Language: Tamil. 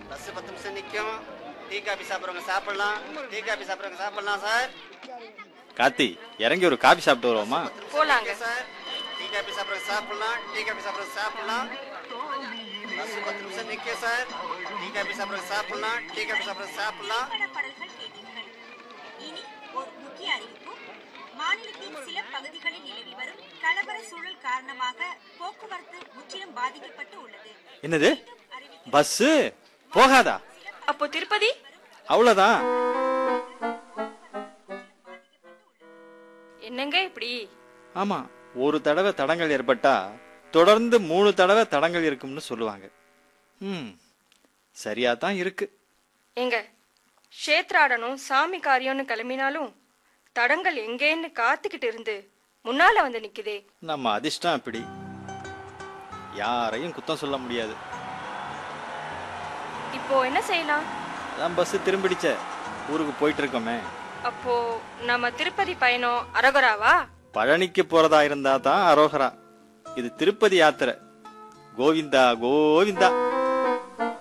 பஸ் பத்து நிமிஷம் நிற்கும் டீ காபி சாப்பிட்றவங்க சாப்பிடலாம் டீ காபி சாப்பிட்றவங்க சாப்பிடலாம் சார் கார்த்தி இறங்கி ஒரு காபி சாப்பிட்டு வருவோமா போலாங்க. சார் டீ காபி சாப்பிட்றவங்க சாப்பிடலாம் டீ காபி சாப்பிட்றவங்க சாப்பிடலாம் பஸ் பத்து நிமிஷம் நிற்க சார் டீ காபி சாப்பிட்றவங்க சாப்பிடலாம் டீ காபி சாப்பிட்றவங்க சாப்பிடலாம் திரைப்பட பாடல்கள் கேட்டீர்கள் இனி ஒரு முக்கிய அறிவிப்பு மாநிலத்தின் சில பகுதிகளில் நிலவி வரும் கலவர சூழல் காரணமாக போக்குவரத்து முற்றிலும் பாதிக்கப்பட்டு உள்ளது என்னது பஸ்ஸு போகாதா அப்போ திருப்பதி அவ்வளோதான் என்னங்க இப்படி ஆமா ஒரு தடவை தடங்கள் ஏற்பட்டா தொடர்ந்து மூணு தடவை தடங்கள் இருக்கும்னு சொல்லுவாங்க ம் சரியா தான் இருக்கு ஏங்க க்ஷேத்ராடனும் சாமி காரியம்னு கிளம்பினாலும் தடங்கள் எங்கேன்னு காத்துக்கிட்டு இருந்து முன்னால வந்து நிக்குதே நம்ம அதிர்ஷ்டம் அப்படி யாரையும் குத்தம் சொல்ல முடியாது இப்போ என்ன செய்யலாம் அதான் பஸ் திரும்பிடுச்ச ஊருக்கு போயிட்டு இருக்கோமே அப்போ நம்ம திருப்பதி பயணம் அரகுராவா பழனிக்கு போறதா இருந்தா தான் அரோகரா இது திருப்பதி யாத்திரை கோவிந்தா கோவிந்தா